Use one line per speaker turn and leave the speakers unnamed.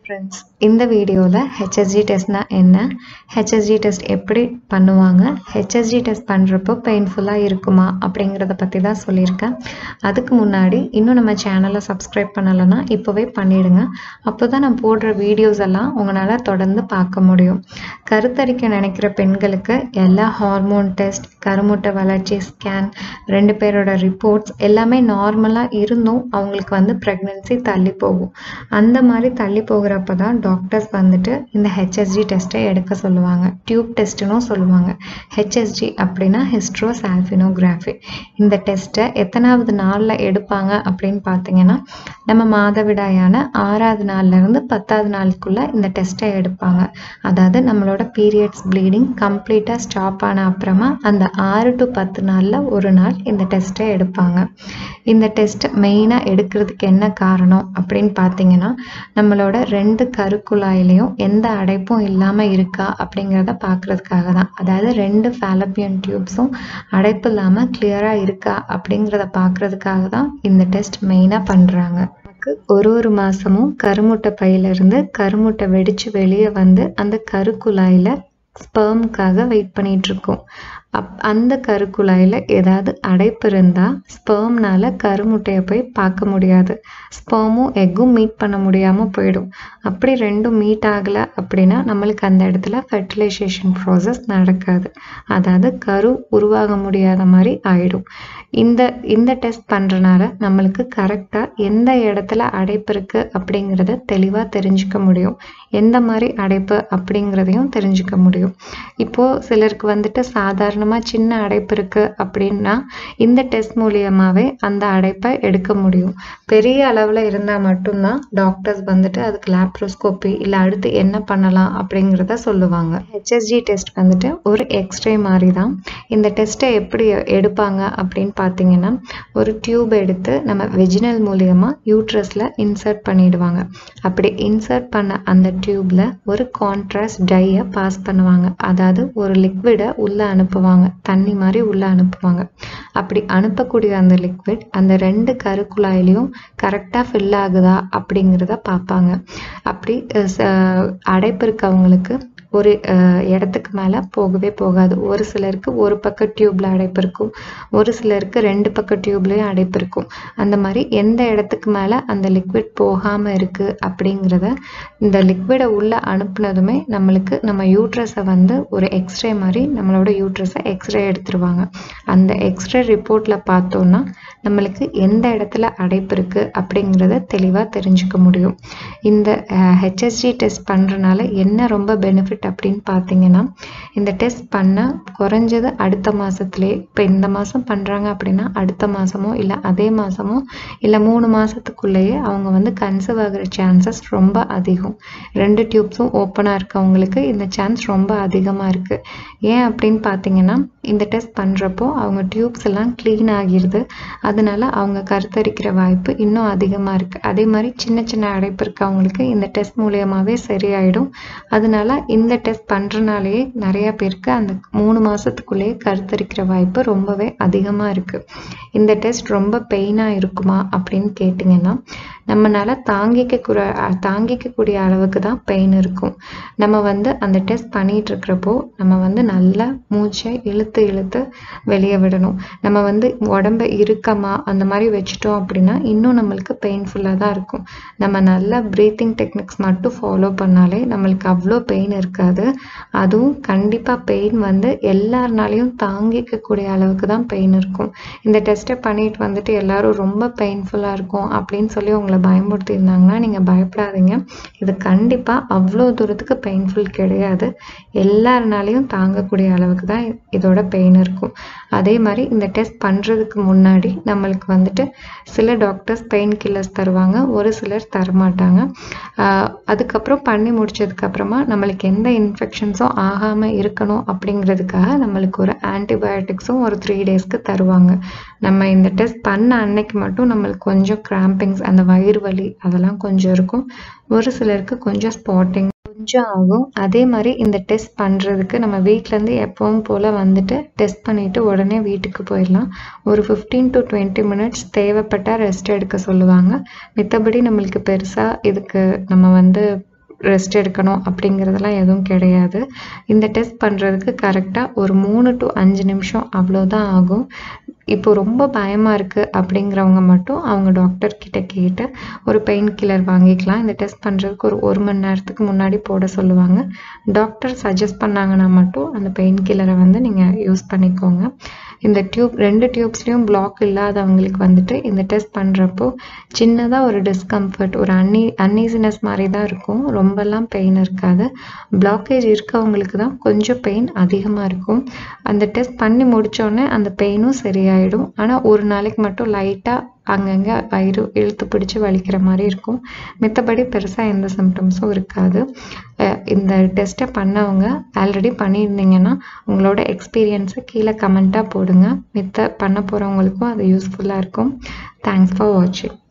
friends இந்த வீடியோவில் HSG டெஸ்ட்னா என்ன ஹெச்எஸ்ஜி டெஸ்ட் எப்படி பண்ணுவாங்க ஹெச்எஸ்ஜி டெஸ்ட் பண்ணுறப்போ பெயின்ஃபுல்லாக இருக்குமா அப்படிங்கிறத பற்றி தான் சொல்லியிருக்கேன் அதுக்கு முன்னாடி இன்னும் நம்ம சேனலை சப்ஸ்கிரைப் பண்ணலைன்னா இப்போவே பண்ணிடுங்க அப்போ தான் நான் போடுற வீடியோஸ் எல்லாம் உங்களால் தொடர்ந்து பார்க்க முடியும் கருத்தரிக்க நினைக்கிற பெண்களுக்கு எல்லா ஹார்மோன் டெஸ்ட் கருமுட்டை வளர்ச்சி ஸ்கேன் ரெண்டு பேரோட ரிப்போர்ட்ஸ் எல்லாமே நார்மலாக இருந்தும் அவங்களுக்கு வந்து ப்ரெக்னென்சி தள்ளி போகும் அந்த மாதிரி தள்ளி போகிறப்ப தான் டாக்டர்ஸ் வந்துட்டு இந்த ஹெச்எஸ்ஜி டெஸ்ட்டை எடுக்க சொல்லுவாங்க டியூப் டெஸ்ட்டுனும் சொல்லுவாங்க ஹெச்எஸ்ஜி அப்படின்னா ஹிஸ்ட்ரோசால்ஃபினோகிராஃபி இந்த டெஸ்ட்டை எத்தனாவது நாளில் எடுப்பாங்க அப்படின்னு பார்த்தீங்கன்னா நம்ம மாதவிடாயான ஆறாவது நாள்லேருந்து பத்தாவது நாளுக்குள்ளே இந்த டெஸ்ட்டை எடுப்பாங்க அதாவது நம்மளோட பீரியட்ஸ் ப்ளீடிங் கம்ப்ளீட்டாக ஸ்டாப் ஆன அப்புறமா அந்த ஆறு டு பத்து நாளில் ஒரு நாள் இந்த டெஸ்ட்டை எடுப்பாங்க இந்த டெஸ்ட் மெயினாக எடுக்கிறதுக்கு என்ன காரணம் அப்படின்னு பார்த்தீங்கன்னா நம்மளோட ரெண்டு கருக்குழாயிலையும் எந்த அடைப்பும் இல்லாமல் இருக்கா அப்படிங்கிறத பார்க்குறதுக்காக தான் அதாவது ரெண்டு ஃபேலப்பியன் டியூப்ஸும் அடைப்பு இல்லாமல் கிளியராக இருக்கா அப்படிங்கிறத பார்க்குறதுக்காக தான் இந்த டெஸ்ட் மெயினாக பண்ணுறாங்க நமக்கு ஒரு ஒரு மாதமும் கருமுட்டை பையிலிருந்து கருமுட்டை வெடித்து வெளியே வந்து அந்த கருக்குழாயில் ஸ்பெர்முக்காக வெயிட் பண்ணிட்டு இருக்கோம் அப் அந்த கருக்குழாயில் ஏதாவது அடைப்பு இருந்தால் ஸ்பெர்ம்னால கருமுட்டையை போய் பார்க்க முடியாது ஸ்பெர்மும் எக்கும் மீட் பண்ண முடியாமல் போயிடும் அப்படி ரெண்டும் மீட் ஆகலை அப்படின்னா நம்மளுக்கு அந்த இடத்துல ஃபெர்டிலைசேஷன் ப்ராசஸ் நடக்காது அதாவது கரு உருவாக முடியாத மாதிரி ஆயிடும் இந்த இந்த டெஸ்ட் பண்ணுறனால நம்மளுக்கு கரெக்டாக எந்த இடத்துல அடைப்பு இருக்குது அப்படிங்கிறத தெளிவாக தெரிஞ்சுக்க முடியும் எந்த மாதிரி அடைப்பு அப்படிங்கிறதையும் தெரிஞ்சுக்க முடியும் இப்போது சிலருக்கு வந்துட்டு சாதாரணமாக சின்ன அடைப்பு இருக்குது அப்படின்னா இந்த டெஸ்ட் மூலியமாகவே அந்த அடைப்பை எடுக்க முடியும் பெரிய அளவில் இருந்தால் மட்டும்தான் டாக்டர்ஸ் வந்துட்டு அதுக்கு லேப்ரோஸ்கோப்பி இல்லை அடுத்து என்ன பண்ணலாம் அப்படிங்கிறத சொல்லுவாங்க ஹெச்எஸ்ஜி டெஸ்ட் வந்துட்டு ஒரு எக்ஸ்ரே மாதிரி தான் இந்த டெஸ்ட்டை எப்படி எடுப்பாங்க அப்படின்னு பார்த்தீங்கன்னா ஒரு டியூப் எடுத்து நம்ம வெஜினல் மூலியமாக யூட்ரஸில் இன்சர்ட் பண்ணிடுவாங்க அப்படி இன்சர்ட் பண்ண அந்த டியூப்ல ஒரு கான்ட்ராஸ்ட் டையை பாஸ் பண்ணுவாங்க அதாவது ஒரு லிக்விடை உள்ளே அனுப்புவாங்க தண்ணி மாதிரி உள்ளே அனுப்புவாங்க அப்படி அனுப்பக்கூடிய அந்த லிக்விட் அந்த ரெண்டு கருக்குழாயிலையும் கரெக்டாக ஃபில் ஆகுதா அப்படிங்கிறத பார்ப்பாங்க அப்படி அடைப்பு இருக்கவங்களுக்கு ஒரு இடத்துக்கு மேலே போகவே போகாது ஒரு சிலருக்கு ஒரு பக்கம் டியூப்ல அடைப்பு இருக்கும் ஒரு சிலருக்கு ரெண்டு பக்கம் டியூப்லேயும் அடைப்பு இருக்கும் அந்த மாதிரி எந்த இடத்துக்கு மேலே அந்த லிக்விட் போகாமல் இருக்குது அப்படிங்கிறத இந்த லிக்விடை உள்ளே அனுப்புனதுமே நம்மளுக்கு நம்ம யூட்ரஸை வந்து ஒரு எக்ஸ்ரே மாதிரி நம்மளோட யூட்ரஸை எக்ஸ்ரே எடுத்துருவாங்க அந்த எக்ஸ்ரே ரிப்போர்ட்டில் பார்த்தோன்னா நம்மளுக்கு எந்த இடத்துல அடைப்பு இருக்குது அப்படிங்கிறத தெளிவாக தெரிஞ்சுக்க முடியும் இந்த ஹெச்எஸ்ஜி டெஸ்ட் பண்ணுறனால என்ன ரொம்ப பெனிஃபிட் அப்படின்னு பார்த்தீங்கன்னா இந்த டெஸ்ட் பண்ண குறைஞ்சது அடுத்த மாதத்துலேயே இப்போ இந்த மாதம் பண்ணுறாங்க அப்படின்னா அடுத்த மாதமோ இல்லை அதே மாதமோ இல்லை மூணு மாதத்துக்குள்ளேயே அவங்க வந்து கன்சர்வ் ஆகிற சான்சஸ் ரொம்ப அதிகம் ரெண்டு டியூப்ஸும் ஓப்பனாக இருக்கவங்களுக்கு இந்த சான்ஸ் ரொம்ப அதிகமாக இருக்குது ஏன் அப்படின்னு பார்த்தீங்கன்னா இந்த டெஸ்ட் பண்ணுறப்போ அவங்க டியூப்ஸ் எல்லாம் க்ளீன் ஆகிடுது அதனால அவங்க கருத்தரிக்கிற வாய்ப்பு இன்னும் அதிகமாக இருக்குது அதே மாதிரி சின்ன சின்ன அடைப்பு இருக்கவங்களுக்கு இந்த டெஸ்ட் மூலியமாகவே சரியாயிடும் அதனால இந்த டெஸ்ட் பண்ணுறனாலேயே நிறைய பேருக்கு அந்த மூணு மாதத்துக்குள்ளேயே கருத்தரிக்கிற வாய்ப்பு ரொம்பவே அதிகமாக இருக்குது இந்த டெஸ்ட் ரொம்ப பெயினாக இருக்குமா அப்படின்னு கேட்டிங்கன்னா நம்மளால தாங்கிக்க தாங்கிக்கக்கூடிய அளவுக்கு தான் பெயின் இருக்கும் நம்ம வந்து அந்த டெஸ்ட் பண்ணிட்டு இருக்கிறப்போ நம்ம வந்து நல்லா மூச்சை இழுத்து இழுத்து வெளியே விடணும் நம்ம வந்து உடம்ப இறுக்கமா அந்த மாதிரி வச்சுட்டோம் அப்படின்னா இன்னும் நம்மளுக்கு பெயின்ஃபுல்லாக தான் இருக்கும் நம்ம நல்லா ப்ரீத்திங் டெக்னிக்ஸ் மட்டும் ஃபாலோ பண்ணாலே நம்மளுக்கு அவ்வளோ பெயின் இருக்காது அதுவும் கண்டிப்பாக பெயின் வந்து எல்லாருனாலையும் தாங்கிக்கக்கூடிய அளவுக்கு தான் பெயின் இருக்கும் இந்த டெஸ்ட்டை பண்ணிட்டு வந்துட்டு எல்லாரும் ரொம்ப பெயின்ஃபுல்லாக இருக்கும் அப்படின்னு சொல்லி உங்களை பயமுறுத்தி இருந்தாங்கன்னா நீங்கள் பயப்படாதீங்க இது கண்டிப்பாக அவ்வளோ தூரத்துக்கு பெயின்ஃபுல் கிடையாது எல்லாருனாலையும் தாங்கக்கூடிய அளவுக்கு தான் இதோட பெயின் இருக்கும் அதே மாதிரி இந்த டெஸ்ட் பண்ணுறதுக்கு முன்னாடி நம்மளுக்கு வந்துட்டு சில டாக்டர்ஸ் பெயின் கில்லர்ஸ் தருவாங்க ஒரு சிலர் தரமாட்டாங்க அதுக்கப்புறம் பண்ணி முடிச்சதுக்கப்புறமா நம்மளுக்கு எந்த இன்ஃபெக்ஷன்ஸும் ஆகாமல் இருக்கணும் அப்படிங்கிறதுக்காக நம்மளுக்கு ஒரு ஆன்டிபயோட்டிக்ஸும் ஒரு த்ரீ டேஸ்க்கு தருவாங்க நம்ம இந்த டெஸ்ட் பண்ண அன்னைக்கு மட்டும் நம்மளுக்கு கொஞ்சம் கிராம்பிங்ஸ் அந்த வயிறு வலி அதெல்லாம் கொஞ்சம் இருக்கும் ஒரு சிலருக்கு கொஞ்சம் ஸ்பாட்டிங் கொஞ்சம் ஆகும் அதே மாதிரி இந்த டெஸ்ட் பண்ணுறதுக்கு நம்ம வீட்டிலேருந்து எப்பவும் போல் வந்துட்டு டெஸ்ட் பண்ணிவிட்டு உடனே வீட்டுக்கு போயிடலாம் ஒரு ஃபிஃப்டீன் டு டுவெண்ட்டி மினிட்ஸ் தேவைப்பட்டால் ரெஸ்ட் எடுக்க சொல்லுவாங்க மித்தபடி நம்மளுக்கு பெருசாக இதுக்கு நம்ம வந்து ரெஸ்ட் எடுக்கணும் அப்படிங்கிறதெல்லாம் எதுவும் கிடையாது இந்த டெஸ்ட் பண்ணுறதுக்கு கரெக்டாக ஒரு மூணு டு அஞ்சு நிமிஷம் அவ்வளோதான் ஆகும் இப்போ ரொம்ப பயமாக இருக்குது அப்படிங்கிறவங்க மட்டும் அவங்க டாக்டர் கிட்ட கேட்டு ஒரு பெயின் கில்லர் வாங்கிக்கலாம் இந்த டெஸ்ட் பண்ணுறதுக்கு ஒரு ஒரு மணி நேரத்துக்கு முன்னாடி போட சொல்லுவாங்க டாக்டர் சஜஸ்ட் பண்ணாங்கன்னா மட்டும் அந்த பெயின் கில்லரை வந்து நீங்கள் யூஸ் பண்ணிக்கோங்க இந்த டியூப் ரெண்டு டியூப்ஸ்லேயும் பிளாக் இல்லாதவங்களுக்கு வந்துட்டு இந்த டெஸ்ட் பண்ணுறப்போ சின்னதாக ஒரு டிஸ்கம்ஃபர்ட் ஒரு அன்னீ அன்னீசினஸ் மாதிரி தான் இருக்கும் ரொம்பலாம் பெயின் இருக்காது பிளாக்கேஜ் இருக்கவங்களுக்கு தான் கொஞ்சம் பெயின் அதிகமாக இருக்கும் அந்த டெஸ்ட் பண்ணி முடித்தோடனே அந்த பெயினும் சரியாயிடும் ஆனால் ஒரு நாளைக்கு மட்டும் லைட்டாக அங்கங்கே வயிறு இழுத்து பிடிச்சி வலிக்கிற மாதிரி இருக்கும் மித்தபடி பெருசாக எந்த சிம்டம்ஸும் இருக்காது இந்த டெஸ்ட்டை பண்ணவங்க ஆல்ரெடி பண்ணியிருந்தீங்கன்னா உங்களோட எக்ஸ்பீரியன்ஸை கீழே கமெண்ட்டாக போடுங்க மித்த பண்ண போகிறவங்களுக்கும் அது யூஸ்ஃபுல்லாக இருக்கும் தேங்க்ஸ் ஃபார் வாட்சிங்